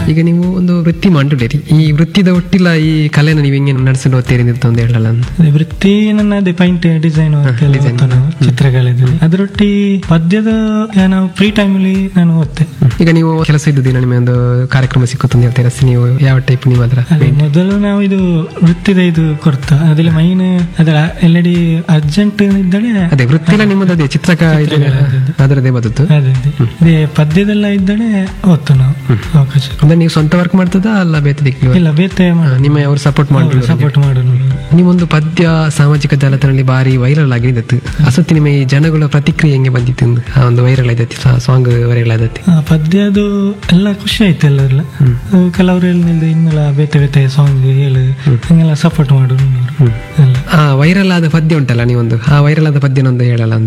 ಈಗ ನೀವು ಒಂದು ವೃತ್ತಿ ಮಾಡಿರಿ ಈ ವೃತ್ತಿದ ಒಟ್ಟಿಲ್ಲ ಈ ಕಲೆನ ನೀವು ಹೆಂಗೆ ನಡೆಸಲು ಹೋಗ್ತೀರಿ ಅಂತ ಒಂದು ಹೇಳಲ್ಲ ಅಂತ ಅದೇ ವೃತ್ತಿ ನನ್ನ ಅದೇ ಪೈಂಟ್ ಡಿಸೈನ್ ವರ್ಕ್ ಎಲ್ಲ ಓದ್ತಾ ನಾವು ಚಿತ್ರಕಲೆದಲ್ಲಿ ಅದರೊಟ್ಟಿ ಪದ್ಯದ ನಾವು ಫ್ರೀ ಟೈಮಲ್ಲಿ ನಾನು ಓದ್ತೆ ಈಗ ನೀವು ಕೆಲಸ ಇದ್ದ ದಿನ ನಿಮಗೆ ಒಂದು ಕಾರ್ಯಕ್ರಮ ಸಿಕ್ಕುತ್ತೆ ಅಂತ ಹೇಳ್ತೀರಾ ಸಿ ನೀವು ಯಾವ ಟೈಪ್ ನೀವು ಅದರ ಅದೇ ಮೊದಲು ನಾವು ಇದು ವೃತ್ತಿದ ಇದು ಕೊಡ್ತ ಅದ್ರಲ್ಲಿ ಮೈನ್ ಅದರ ಎಲ್ಲೆಡಿ ಅರ್ಜೆಂಟ್ ಇದ್ದಳೆ ಅದೇ ವೃತ್ತಿಲ್ಲ ನಿಮ್ಮದು ಅದೇ ಚಿತ್ರಕ ಇದು ಅದರದೇ ಬದುತ್ತು ಅದೇ ಅದೇ ಅದೇ ಪದ್ಯದೆಲ್ಲ ಇದ್ದಳೆ ಓದ್ತು ನಾವು ಅವಕಾಶ ಅಂದ್ರೆ ನೀವು ಸ್ವಂತ ವರ್ಕ್ ಮಾಡ್ತದ ಅಲ್ಲ ಬೇತೆ ದಿಕ್ಕಿಗೆ ಇಲ್ಲ ಬೇತೆ ನಿಮ್ಮ ಅವರು ಸಪೋರ್ಟ್ ಮಾಡಿ ಸಪೋರ್ಟ್ ಮಾಡೋಣ ನೀವೊಂದು ಪದ್ಯ ಸಾಮಾಜಿಕ ಜಾಲತಾಣದಲ್ಲಿ ಬಾರಿ ವೈರಲ್ ಆಗಿದ್ದತ್ತು ಅಸತಿ ನಿಮ್ಮ ಈ ಜನಗಳ ಪ್ರತಿಕ್ರಿಯೆ ಹೆಂಗೆ ಬಂದಿತ್ತು ಎಂದು? ಆ ಒಂದು ವೈರಲ್ ಆಯ್ತತಿ ಸಾಂಗ್ ವೈರಲ್ ಆದತಿ ಆ ಪದ್ಯದು ಎಲ್ಲ ಖುಷಿ ಆಯ್ತು ಎಲ್ಲರೆಲ್ಲ ಕೆಲವರು ಹೇಳಿದ ಇನ್ನೆಲ್ಲ ಬೇತೆ ಬೇತೆ ಸಾಂಗ್ ಹೇಳು ಹಂಗೆಲ್ಲ ಸಪೋರ್ಟ್ ಮಾಡೋರು ಎಲ್ಲ ಆ ವೈರಲ್ ಆದ ಪದ್ಯ ಉಂಟಲ್ಲ ನೀವೊಂದು ಆ ವೈರಲ್ ಆದ ಪದ್ಯನೊಂದು ಹೇಳಲ್ಲ ಅಂತ